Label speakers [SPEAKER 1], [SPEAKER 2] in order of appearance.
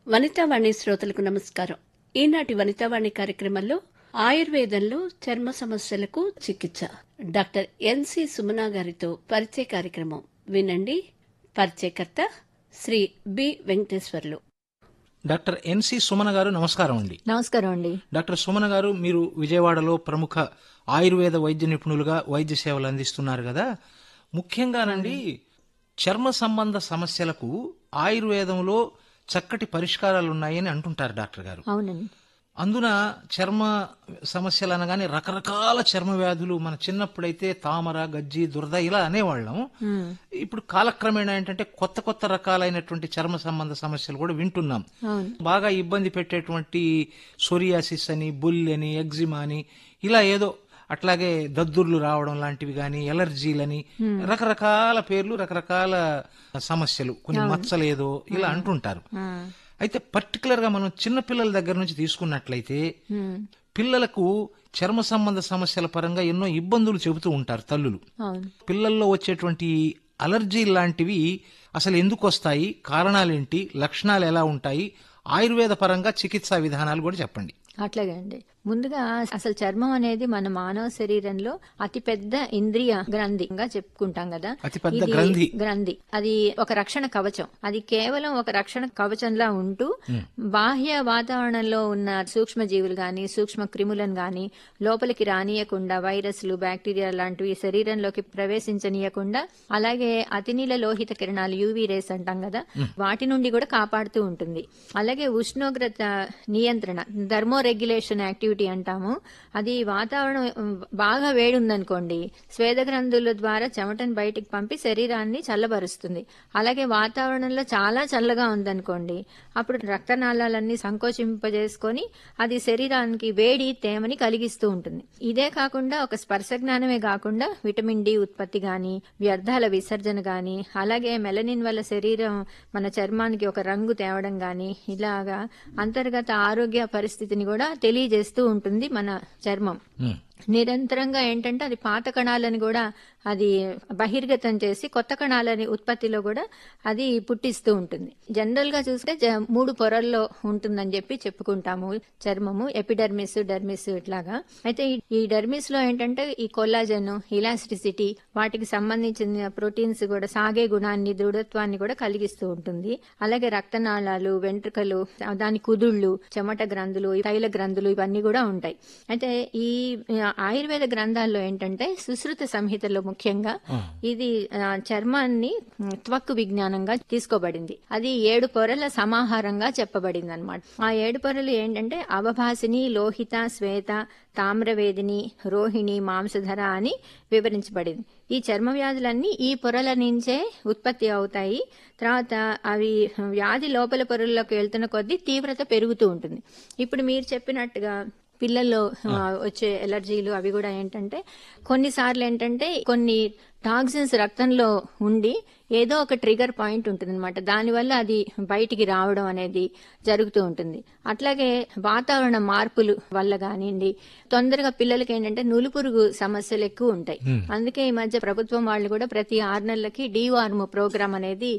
[SPEAKER 1] వనితావాణి శ్రోతలకు నమస్కారం ఈనాటి వనితావాణి కార్యక్రమంలో ఆయుర్వేదంలో చర్మ సమస్యలకు చికిత్స డాక్టర్ ఎన్సి సుమనా గారితో పరిచయ కార్యక్రమం వినండి పరిచయకర్త Shri B Venkateswarlu
[SPEAKER 2] doctor NC Sumana గారు నమస్కారం అండి
[SPEAKER 3] నమస్కారం అండి
[SPEAKER 2] డాక్టర్ సుమన గారు మీరు విజయవాడలో ప్రముఖ ఆయుర్వేద వైద్య నిపుణులుగా వైద్య సేవలు అందిస్తున్నారు కదా ముఖ్యంగానండి చర్మ సంబంధ సమస్యలకు ఆయుర్వేదంలో చక్కటి పరిష్కారాలు ఉన్నాయని అంటుంటారు డాక్టర్ గారు
[SPEAKER 3] అవునండి
[SPEAKER 2] అందున చర్మ సమస్యలు అనగానే రకరకాల చర్మ వ్యాధులు మన చిన్నప్పుడైతే తామర గజ్జి దురద ఇలా అనేవాళ్ళం ఇప్పుడు కాలక్రమేణా ఏంటంటే కొత్త కొత్త రకాలైనటువంటి చర్మ సంబంధ సమస్యలు కూడా వింటున్నాం
[SPEAKER 3] అవును
[SPEAKER 2] బాగా ఇబ్బంది పెట్టేటువంటి సోరియాసిస్ అని బుల్ అని ఎగ్జిమా అని ఇలా ఏదో అట్లాగే దద్దుర్లు రావడం లాంటివి గాని ఎలర్జీలని రకరకాల పేర్లు రకరకాల సమస్యలు కొన్ని మచ్చలేదో ఇలా అంటుంటారు
[SPEAKER 3] ఆ,
[SPEAKER 2] అయితే పర్టికులర్ గా మనం చిన్న పిల్లల దగ్గర నుంచి తీసుకున్నట్లయితే
[SPEAKER 3] ఉమ్,
[SPEAKER 2] పిల్లలకు చర్మ సంబంధ సమస్యల పరంగా ఎన్నో ఇబ్బందులు చెబుతూ ఉంటారు తల్లులు
[SPEAKER 3] అవును
[SPEAKER 2] పిల్లల్లో వచ్చేటువంటి అలర్జీ లాంటివి అసలు ఎందుకు వస్తాయి కారణాలేంటి లక్షణాలు ఎలా ఉంటాయి ఆయుర్వేద పరంగా చికిత్సా విధానాలు కూడా చెప్పండి
[SPEAKER 3] అట్లాగే అండి ముందుగా అసలు చర్మం అనేది మన మానవ శరీరంలో అతి పెద్ద ఇంద్రియ గ్రంథిగా చెప్పుకుంటాం కదా
[SPEAKER 2] అతిపెద్ద
[SPEAKER 3] ఇది
[SPEAKER 2] గ్రంథి.
[SPEAKER 3] గ్రంథి అది ఒక రక్షణ కవచం అది కేవలం ఒక రక్షణ కవచంలా ఉంటూ బాహ్య వాతావరణంలో ఉన్న సూక్ష్మ జీవులు గాని సూక్ష్మ క్రిములను గాని లోపలికి రానియకుండా వైరస్లు బ్యాక్టీరియా లాంటివి శరీరంలోకి ప్రవేశించనీయకుండా అలాగే అతినీల లోహిత కిరణాలు యూవీ రేస్ అంటాం కదా వాటి నుండి కూడా కాపాడుతూ ఉంటుంది అలాగే ఉష్ణోగ్రత నియంత్రణ థర్మో రెగ్యులేషన్ యాక్టివిటీ అంటాము అది వాతావరణం ఉమ్, బాగా వేడి ఉందనుకోండి స్వేద గ్రంథుల ద్వారా చెమటను బయటికి పంపి శరీరాన్ని చల్లబరుస్తుంది అలాగే వాతావరణంలో చాలా చల్లగా ఉందనుకోండి అప్పుడు రక్తనాళాలన్నీ సంకోచింపజేసుకొని అది శరీరానికి వేడి తేమని కలిగిస్తూ ఉంటుంది ఇదే కాకుండా ఒక స్పర్శ జ్ఞానమే కాకుండా విటమిన్ డి ఉత్పత్తి గాని వ్యర్థాల విసర్జన గాని అలాగే మెలనిన్ వల్ల శరీరం మన చర్మానికి ఒక రంగు తేవడం గాని ఇలాగా అంతర్గత ఆరోగ్య పరిస్థితిని కూడా తెలియజేస్తూ ఉంటుంది మన చర్మం
[SPEAKER 2] ఉమ్.
[SPEAKER 3] నిరంతరంగా ఏంటంటే అది పాత కణాలని కూడా అది బహిర్గతం చేసి కొత్త కణాలని ఉత్పత్తిలో కూడా అది పుట్టిస్తూ ఉంటుంది జనరల్ గా చూస్తే జ- మూడు పొరల్లో ఉంటుందని చెప్పి చెప్పుకుంటాము చర్మము ఎపిడర్మిస్ డెర్మిస్ ఇట్లాగా అయితే ఈ- ఈ డెర్మిస్ లో ఏంటంటే ఈ కొల్లాజన్ ఇలాస్టిసిటీ వాటికి సంబంధించిన ప్రోటీన్స్ కూడా సాగే గుణాన్ని దృఢత్వాన్ని కూడా కలిగిస్తూ ఉంటుంది అలాగే రక్తనాళాలు వెంట్రుకలు దాని కుదుళ్ళు చెమట గ్రంథులు తైల గ్రంథులు ఇవన్నీ కూడా ఉంటాయి అయితే ఈ ఆ, ఆయుర్వేద గ్రంథాల్లో ఏంటంటే సుశ్రుత సంహితలో ముఖ్యంగా ఇది ఆ, చర్మాన్ని ఉమ్, త్వక్ విజ్ఞానంగా తీసుకోబడింది అది ఏడు పొరల సమాహారంగా చెప్పబడింది అనమాట ఆ ఏడు పొరలు ఏంటంటే అవభాసిని లోహిత శ్వేత తామ్రవేదిని రోహిణి మాంసధర అని వివరించబడింది ఈ చర్మ వ్యాధులన్నీ ఈ పొరల నుంచే ఉత్పత్తి అవుతాయి తర్వాత అవి వ్యాధి లోపల పొరల్లోకి వెళ్తున్న కొద్దీ తీవ్రత పెరుగుతూ ఉంటుంది ఇప్పుడు మీరు చెప్పినట్టుగా పిల్లల్లో ఆ, వచ్చే ఎలర్జీలు అవి కూడా ఏంటంటే కొన్నిసార్లు ఏంటంటే కొన్ని టాక్సిన్స్ రక్తంలో ఉండి ఏదో ఒక ట్రిగర్ పాయింట్ ఉంటుంది అనమాట దానివల్ల అది బయటికి రావడం అనేది జరుగుతూ ఉంటుంది అట్లాగే వాతావరణ మార్పులు వల్ల కానివ్వండి తొందరగా పిల్లలకి ఏంటంటే నులిపురుగు సమస్యలు ఎక్కువ ఉంటాయి అందుకే ఈ మధ్య ప్రభుత్వం వాళ్ళు కూడా ప్రతి ఆరు నెలలకి డీవార్మ్ ప్రోగ్రామ్ అనేది